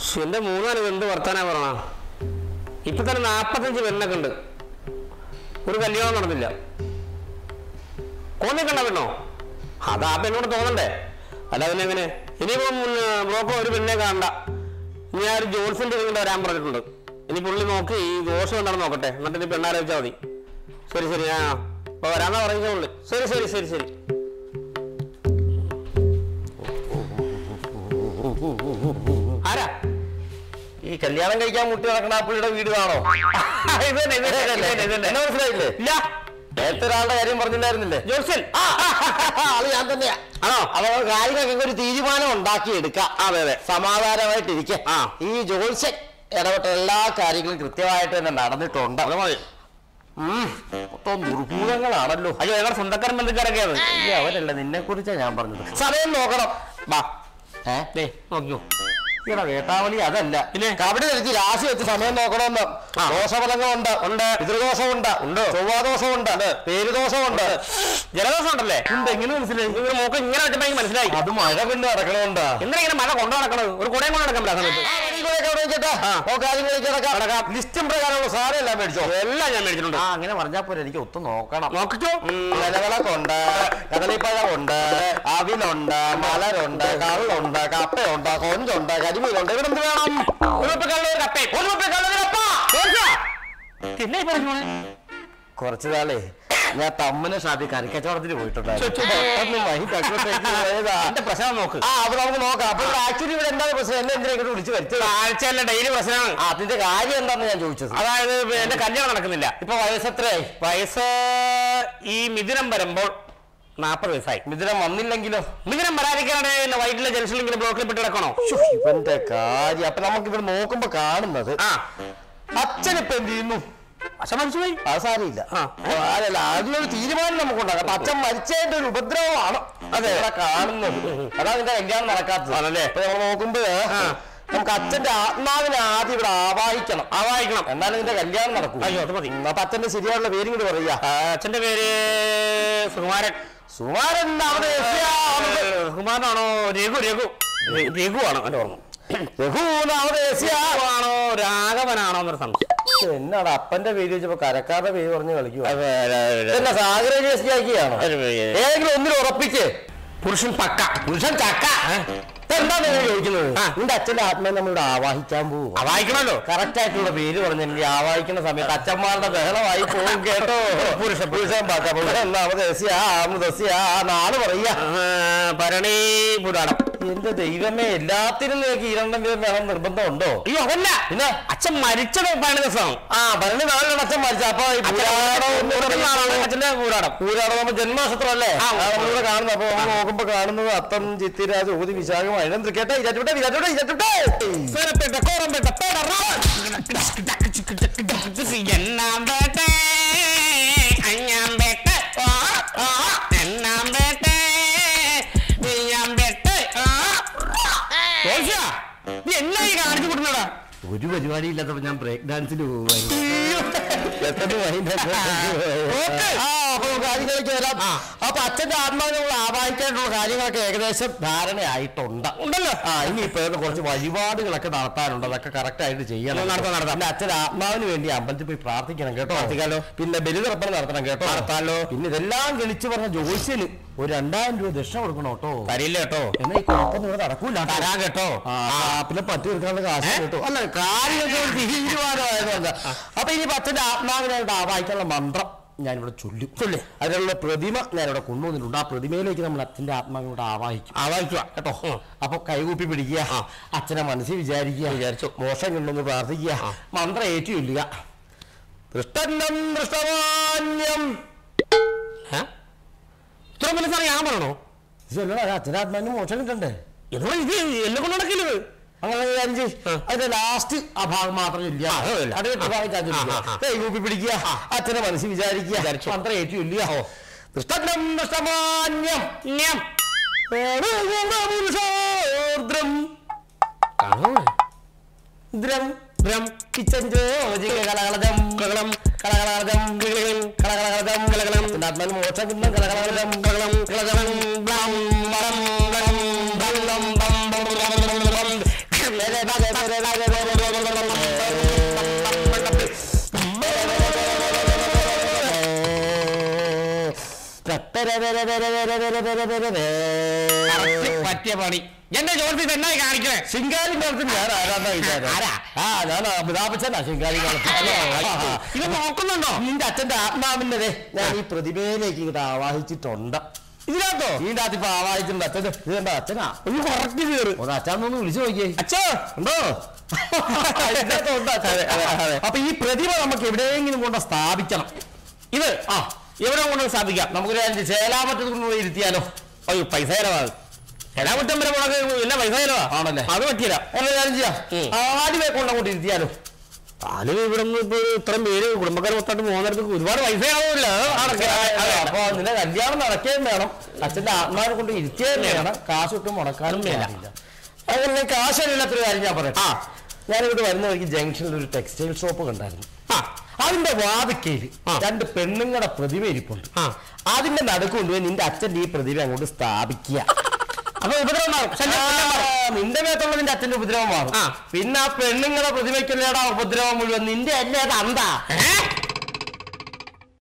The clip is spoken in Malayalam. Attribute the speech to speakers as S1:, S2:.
S1: ശ്ശ്, എന്റെ മൂന്നാല് എന്ത് വർത്താനാ പറയണ ഇപ്പൊ തന്നെ നാപ്പത്തഞ്ച് പെണ്ണൊക്കെ ഉണ്ട് ഒരു കല്യാണം നടന്നില്ല കോന്നി കണ്ട പെണ്ണോ അത് ആ പെണ്ണോട് തോന്നണ്ടേ അല്ല പിന്നെ എങ്ങനെ ഇനിയിപ്പം ബ്ലോക്കോ ഒരു പെണ്ണെ കാണണ്ട ഇനി ആ ഒരു ജോൺസിന്റെ ഇങ്ങോട്ട് വരാൻ പറഞ്ഞിട്ടുണ്ട് ഇനി പുള്ളി നോക്കി ഈ ദോഷം എന്താണെന്ന് നോക്കട്ടെ എന്നിട്ട് ഇനി പെണ്ണാലോചിച്ചാൽ മതി ശരി ശരി ആ അപ്പൊ വരാന്നാ പറയുന്ന പുള്ളി ശരി ശരി ശരി ശരി ആരാ
S2: ഈ കല്യാണം കഴിക്കാൻ മുട്ടി നടക്കണ ആ പുള്ളിയുടെ വീട് കാണോ
S1: ഇത് തന്നെ, ഇത് തന്നെ, ഇത് തന്നെ, ഇത് തന്നെ.
S2: എന്നെ മനസ്സിലായില്ലേ
S1: ഇല്ല
S2: നേരത്തെ ഒരാളുടെ കാര്യം പറഞ്ഞില്ലായിരുന്നില്ലേ
S1: ജോൺസൺ
S2: ആ, ആ, ആ, ആള് ഞാൻ തന്നെയാ
S1: ആണോ
S2: അപ്പൊ കാര്യങ്ങൾക്കൊക്കെ ഒരു തീരുമാനം ഉണ്ടാക്കി എടുക്കാം
S1: അതെ അതെ
S2: സമാധാനമായിട്ടിരിക്കെ
S1: ആ.
S2: ഈ ജോത്സ്യൻ ഇടപെട്ട എല്ലാ കാര്യങ്ങളും കൃത്യമായിട്ട് തന്നെ നടന്നിട്ടുണ്ട്
S1: അത് മതി
S2: ഉം, മൊത്തം ദുർഭൂതങ്ങളാണല്ലോ
S1: അയ്യോ ഞങ്ങളുടെ സ്വന്തക്കാരൻ ബന്ധുക്കാരൊക്കെയാണ്
S2: അയ്യോ അവരല്ല നിന്നെ കുറിച്ചാ ഞാൻ പറഞ്ഞത് സമയം നോക്കണം
S1: വാ
S2: ഏ
S1: ദേ നോക്കിയോ
S2: ഇവിടെ വേട്ടാവളി അതല്ല
S1: പിന്നെ?
S2: കബഡി കളിച്ച് രാശി വെച്ച് സമയം നോക്കണമെന്ന്
S1: ആ.
S2: ദോഷഫലങ്ങളുണ്ട്
S1: ഉണ്ട്.
S2: പിതൃദോഷമുണ്ട്
S1: ഉണ്ട്.
S2: ചൊവ്വാദോഷമുണ്ട് പേരുദോഷമുണ്ട്
S1: ജലദോഷം ഉണ്ടല്ലേ
S2: ഉണ്ട് എങ്ങനെ മനസ്സിലായി
S1: ഇവര് മൂക്ക് ഇങ്ങനെ വെച്ചപ്പോ എനിക്ക് മനസ്സിലായി
S2: അത് മഴ കൊണ്ട് നടക്കണോണ്ടാ
S1: എന്തിനാ ഇങ്ങനെ മഴ കൊണ്ടു നടക്കണത് ഒരു കുടയും കൊണ്ട് നടക്കാൻ പറ്റാ സമയത്ത്
S2: ലിസ്റ്റും പ്രകാരമുള്ള സാധനം എല്ലാം മേടിച്ചോ
S1: എല്ലാം ഞാൻ മേടിച്ചിട്ടുണ്ട്
S2: ആ അങ്ങനെ പറഞ്ഞാൽ പോലെ എനിക്ക് ഒത്തു നോക്കണം
S1: നോക്കിച്ചോ
S2: നിലവിളക്കുണ്ട് കദളിപ്പഴമുണ്ട് അവിലുണ്ട് മലരുണ്ട് കള്ളുണ്ട് കപ്പയുണ്ട് കൊഞ്ചുണ്ട് കരിമീനുണ്ട് ഇവിടെ എന്ത് വേണം
S1: ഒരു കുപ്പിക്കള്ള ഒരു കപ്പേ ഒരു കുപ്പിക്കള്ള ഒരു കപ്പ ചോദിച്ചാ? എന്നാ ഈ പറഞ്ഞു
S2: കുറച്ചു നാളേ ഞാൻ തമ്മന ഷാപ്പിൽ കറിക്കച്ചവടത്തിന് പോയിട്ടുണ്ടായിരുന്നു
S1: ചോ, ചോ.
S2: പെട്ടെന്ന് മൈൻഡ് അങ്ങോട്ടേക്ക് പോയതാ.
S1: എന്റെ പ്രശ്നം നോക്ക്
S2: ആ അപ്പൊ നമുക്ക് നോക്കാം അപ്പൊ ആക്ച്വലി ഇവിടെ എന്താണ് പ്രശ്നം എന്നെ എന്തിനാ ഇങ്ങോട്ട് വിളിച്ചു വരുത്തത്
S1: ആഴ്ചയല്ല ഡെയിലി പ്രശ്നമാണ്
S2: ആ, അതിന്റെ കാര്യം എന്താന്ന് ഞാൻ ചോദിച്ചത്
S1: അതായത് എന്റെ കല്യാണം നടക്കുന്നില്ല
S2: ഇപ്പൊ വയസ്സ് എത്രയായി
S1: വയസ്സ് ഈ മിഥുനം വരുമ്പോൾ നാപ്പത് വയസ്സായി
S2: മിഥുനം വന്നില്ലെങ്കിലോ
S1: മിഥുനം വരാതിരിക്കാനാണ് വൈകിട്ടിലെ ജംഗ്ഷനിൽ ഇങ്ങനെ ബ്ലോക്കിൽ പെട്ട് കിടക്കണോ
S2: ശ്ശോ, ഇവന്റെ കാര്യം അപ്പൊ നമുക്ക് ഇവിടെ നോക്കുമ്പോ കാണുന്നത്
S1: ആ
S2: അച്ഛൻ ഇപ്പൊ എന്ത് ചെയ്യുന്നു
S1: അച്ഛൻ മരിച്ചുപോയി
S2: അത് സാരമില്ല
S1: ആ.
S2: അതല്ല അതിലൊരു തീരുമാനം നമുക്കുണ്ടാകാം അപ്പൊ അച്ഛൻ മരിച്ചതിന്റെ ഒരു ഉപദ്രവമാണ് അതെ ഇവിടെ കാണുന്നത് അതാ നിന്റെ കല്യാണം നടക്കാത്തത്
S1: ആണല്ലേ?
S2: അപ്പൊ നമ്മൾ നോക്കുമ്പോ
S1: ആ.
S2: നമുക്ക് അച്ഛന്റെ ആത്മാവിനെ ആദ്യം ഇവിടെ ആവാഹിക്കണം
S1: ആവാഹിക്കണം
S2: എന്നാലും നിന്റെ കല്യാണം നടക്കും
S1: അയ്യോ, അത് മതി.
S2: അപ്പൊ അച്ഛന്റെ ശരിയായുള്ള പേരും കൂടി പറയാ
S1: ആ, അച്ഛന്റെ പേര് സുകുമാരൻ
S2: സുമാരൻ അവിടെ
S1: സുകുമാരനാണോ രഘു രഘു രഘു ആണോ എന്റെ ഓർമ്മ രഘു ആണോ രാഘവനാണോ എന്നൊരു സംശയം
S2: എന്നാണ് അപ്പന്റെ പേര് വെച്ചപ്പോ കരക്കാരുടെ പേര് പറഞ്ഞ് കളിക്കുക എന്നാ സാഗരജാക്കിയാണോ ഏതെങ്കിലും ഒന്നിൽ ഉറപ്പിക്ക്
S1: പുരുഷൻ പക്ക
S2: പുരുഷൻ ചക്ക എന്താ നിങ്ങൾ ചോദിക്കുന്നത്
S1: ആ.
S2: നിന്റെ അച്ഛന്റെ ആത്മാവിനെ നമ്മളിവിടെ ആവാഹിക്കാൻ പോകും
S1: വായിക്കണമല്ലോ
S2: കറക്റ്റ് ആയിട്ടുള്ള പേര് പറഞ്ഞെങ്കിൽ ആവാഹിക്കുന്ന സമയത്ത് അച്ഛന്മാരുടെ ബഹളമായി പോകും കേട്ടോ പുരുഷൻ പുരുഷൻ പാക്ക പുരുഷൻ നാമദസ്യ ആമദസ്യ നാള് പറയാ
S1: ഭരണി പുരാണം
S2: എന്റെ ദൈവമേ എല്ലാത്തിനും നിങ്ങൾക്ക് ഈ രണ്ടും പേരും വേണം നിർബന്ധമുണ്ടോ
S1: അയ്യോ അതല്ല
S2: പിന്നെ
S1: അച്ഛൻ മരിച്ചത് പതിനഞ്ച് ദിവസമാണ്
S2: ആ ഭരണി നാളിലാണ് അച്ഛൻ മരിച്ച അപ്പൊ ഈ പുരാണം എന്ന് പറയുന്നത്
S1: അച്ഛന്റെ പുരാണം
S2: പൂരാടം നമ്മൾ ജന്മനക്ഷത്രം അല്ലേ
S1: ആ,
S2: നമ്മളിവിടെ കാണുന്നത് അപ്പൊ നമ്മൾ നോക്കുമ്പോ കാണുന്നത് അത്തം ചിത്തിരാജ് ഓതി വിശാഖം അഴം തൃക്കേട്ട ഇരട്ടുട്ടെ ഇരട്ടുട്ടെ ഇരട്ടുട്ടെ
S1: പേരപ്പെട്ട കോറമ്പേട്ട പേടറാ എണ്ണാം പേട്ടെ അഞ്ഞാം പേട്ടെ ആ, ആ, എണ്ണാം പേട്ടെ വിയ്യാം പേട്ടെ ആ. ജോത്സ്യാ, നീ എന്നാ ഈ കാണിച്ചു കൊടുക്കുന്നടാ
S2: ഒരു പരിപാടി ഇല്ലാത്തപ്പോ ഞാൻ ബ്രേക്ക് ഡാൻസിന് പോകുമായിരുന്നു എത്ര മൈൻഡ്
S1: ഓക്കേ.
S2: ആ അപ്പൊ നമുക്ക് കാര്യങ്ങളിലേക്ക് വരാം അപ്പൊ അച്ഛന്റെ ആത്മാവിനെ നമ്മൾ ആവാഹിക്കാനുള്ള കാര്യങ്ങളൊക്കെ ഏകദേശം ധാരണയായിട്ടുണ്ട്
S1: ഉണ്ടല്ലോ
S2: ആ ഇനിയിപ്പോ കുറച്ച് വഴിപാടുകളൊക്കെ നടത്താനുണ്ട് അതൊക്കെ കറക്റ്റ് ആയിട്ട് ചെയ്യണം
S1: നടത്താം, നടത്താം.
S2: പിന്നെ അച്ഛൻ ആത്മാവിന് വേണ്ടി അമ്പലത്തിൽ പോയി പ്രാർത്ഥിക്കണം കേട്ടോ
S1: പ്രാർത്ഥിക്കാലോ.
S2: പിന്നെ ബലിതർപ്പണം നടത്തണം കേട്ടോ
S1: നടത്താലോ.
S2: പിന്നെ ഇതെല്ലാം ഗണിച്ചു പറഞ്ഞ ജോത്സ്യന് ഒരു രണ്ടായിരം രൂപ ദക്ഷിണ കൊടുക്കണം കേട്ടോ
S1: തരില്ല കേട്ടോ
S2: എന്നാ ഈ കുഴപ്പം ഇവിടെ നടക്കൂല കേട്ടോ.
S1: തരാൻ കേട്ടോ
S2: ആ, ആ, പിന്നെ പറ്റി എടുക്കാനുള്ള കാശ്
S1: ഏ?
S2: കേട്ടോ അല്ല കാര്യമൊക്കെ ഒരു തീരുമാനമായതുകൊണ്ട് അപ്പൊ ഇനി അച്ഛന്റെ ആത്മാവിനായിട്ട് ആവാഹിക്കാനുള്ള മന്ത്രം ഞാനിവിടെ ചൊല്ലും ചൊല്ലി അതിനുള്ള പ്രതിമ ഞാനിവിടെ കൊണ്ടുവന്നിട്ടുണ്ട് ആ പ്രതിമയിലേക്ക് നമ്മൾ അച്ഛന്റെ ആത്മാവിനോട് ആവാഹിക്കും
S1: ആവാഹിക്കുക
S2: കേട്ടോ അപ്പൊ കൈകൂപ്പി പിടിക്കുക അച്ഛനെ മനസ്സിൽ വിചാരിക്കുക വിചാരിച്ചു മോശം കൊണ്ടൊന്ന് പ്രാർത്ഥിക്കുക മന്ത്രം ഏറ്റു ചൊല്ലുക ദൃഷ്ടന്നം ദൃഷ്ടമാന്യം
S1: ഏ? ഇത്ര വലിയ സാറേ ഞാൻ പറയണോ
S2: ചൊല്ലണം അച്ഛൻ്റെ ആത്മാവിന് മോശം കിട്ടണ്ടേ
S1: എന്നോട് ഇത് എല്ലാം കൊണ്ട് നടക്കില്ലത്
S2: അങ്ങനെ അഞ്ച് അതിന്റെ ലാസ്റ്റ് ആ ഭാഗം മാത്രം ചൊല്ലുക
S1: ആ, അത് ചൊല്ലാം.
S2: അത് കഴിഞ്ഞിട്ട് ഭാഗം ഞാൻ ചൊല്ലുക.
S1: ആ, ആ, ആ.
S2: കൈ കൂപ്പി പിടിക്കുക അച്ഛനെ മനസ്സിൽ വിചാരിക്കുക മന്ത്രം ഏറ്റു ചൊല്ലുക ദൃഷ്ടന്നം ദൃഷ്ടമാന്യം
S1: ഞാൻ
S2: പുരുഷോദ്രം ദ്രം
S1: ദ്രം
S2: കിച്ചൻ ജോജിക കളകളജം കളകളം കളകളജം കിളികളും കളകളജം കളകളം പിന്നെ ആത്മാവിന് മോക്ഷം കിട്ടുന്ന കളകളജം കളകളം കളകളം ബ്ലം ബളം ബളം ബളം ബം ബം ബം ബം ബം. മേലെ ഭാഗേ
S1: പറ്റിയ പണി എന്റെ ജോലി തന്നെ കാണിക്കണേ
S2: ശിങ്കാരി കാലത്ത് ഞാൻ ആരാന്നാ വിചാരം
S1: ആരാ?
S2: ആ ഞാൻ അമിതാഭച്ചനാ ശിങ്കാരി കാലത്ത്
S1: ഇത് നോക്കുന്നുണ്ടോ
S2: നിന്റെ അച്ഛന്റെ ആത്മാവിന്റെ ദേ, ഞാൻ ഈ പ്രതിമയിലേക്ക് ഇങ്ങോട്ട് ആവാഹിച്ചിട്ടുണ്ട്
S1: ഇതിനകത്തോ
S2: ഇതിന്റെ അകത്ത് ഇപ്പൊ ആവാഹിച്ചിട്ടുണ്ട് അച്ഛൻ ഇത് കണ്ട അച്ഛനാ
S1: ഒന്ന് കുറച്ച് കയറ്
S2: ഒന്ന് അച്ഛനൊന്ന് വിളിച്ചു നോക്കിയേ
S1: അച്ഛോ
S2: ഉണ്ടോ ഇതിനകത്ത് ഉണ്ട് അച്ഛൻ.
S1: അതെ, അതെ, അതെ.
S2: അപ്പൊ ഈ പ്രതിമ നമുക്ക് എവിടെയെങ്കിലും കൊണ്ട് സ്ഥാപിക്കണം
S1: ഇത് ആ എവിടെ കൊണ്ട് സ്ഥാപിക്കാം
S2: നമുക്ക് ഒരു ചേലാമറ്റത്ത് കൊണ്ടുപോയി ഇരുത്തിയാലോ
S1: അയ്യോ പൈസ ചെലവാണ് എടാമുറ്റം വരെ മുളക് ഇല്ല പൈസ ചെലവാ
S2: ആണല്ലേ?
S1: അത് പറ്റിയില്ല
S2: എന്നാ കാര്യം ചെയ്യാം
S1: ഉം.
S2: ആദ്യമേ കൊണ്ടങ്ങോട്ട് ഇരുത്തിയാലോ
S1: താനും ഇവിടെ നിന്ന് ഇപ്പൊ ഇത്രയും പേര് കുടുംബക്കാർ മൊത്തമായിട്ട് പോകുന്നിടത്ത് ഒരുപാട് പൈസ ആവുമല്ല
S2: അപ്പൊ നിന്റെ കല്യാണം നടക്കുകയും വേണം അച്ഛന്റെ ആത്മാവിനെ കൊണ്ട് ഇരുത്തിയും വേണം കാശ് ഒട്ടും മുടക്കാനും വേണ്ടില്ല അങ്ങനെ കാശില്ലാത്തൊരു കാര്യം ഞാൻ പറയാം
S1: ആ.
S2: ഞാനിവിടെ വരുന്ന വഴിക്ക് ജംഗ്ഷനിൽ ഒരു ടെക്സ്റ്റൈൽ ഷോപ്പ് കണ്ടായിരുന്നു
S1: ആ
S2: അതിന്റെ വാതിക്കയില്
S1: ആ.
S2: രണ്ട് പെണ്ണുങ്ങളുടെ പ്രതിമ ഇരിപ്പുണ്ട്
S1: ആ.
S2: അതിന്റെ നടുക്ക് കൊണ്ടുപോയി നിന്റെ അച്ഛന്റെ ഈ പ്രതിമ അങ്ങോട്ട് സ്ഥാപിക്കുക
S1: അപ്പൊ ഉപദ്രവം മാറും ശല്യം
S2: ആ,
S1: കൊല്ലാൻ മാറും.
S2: നിന്റെ മേത്തുള്ള നിന്റെ അച്ഛന്റെ ഉപദ്രവം മാറും
S1: ആ.
S2: പിന്നെ ആ പെണ്ണുങ്ങളുടെ പ്രതിമയ്ക്കുള്ളടാ ഉപദ്രവം മുഴുവൻ നിന്റെ അല്ലേ അത് അന്താ
S1: ഏ?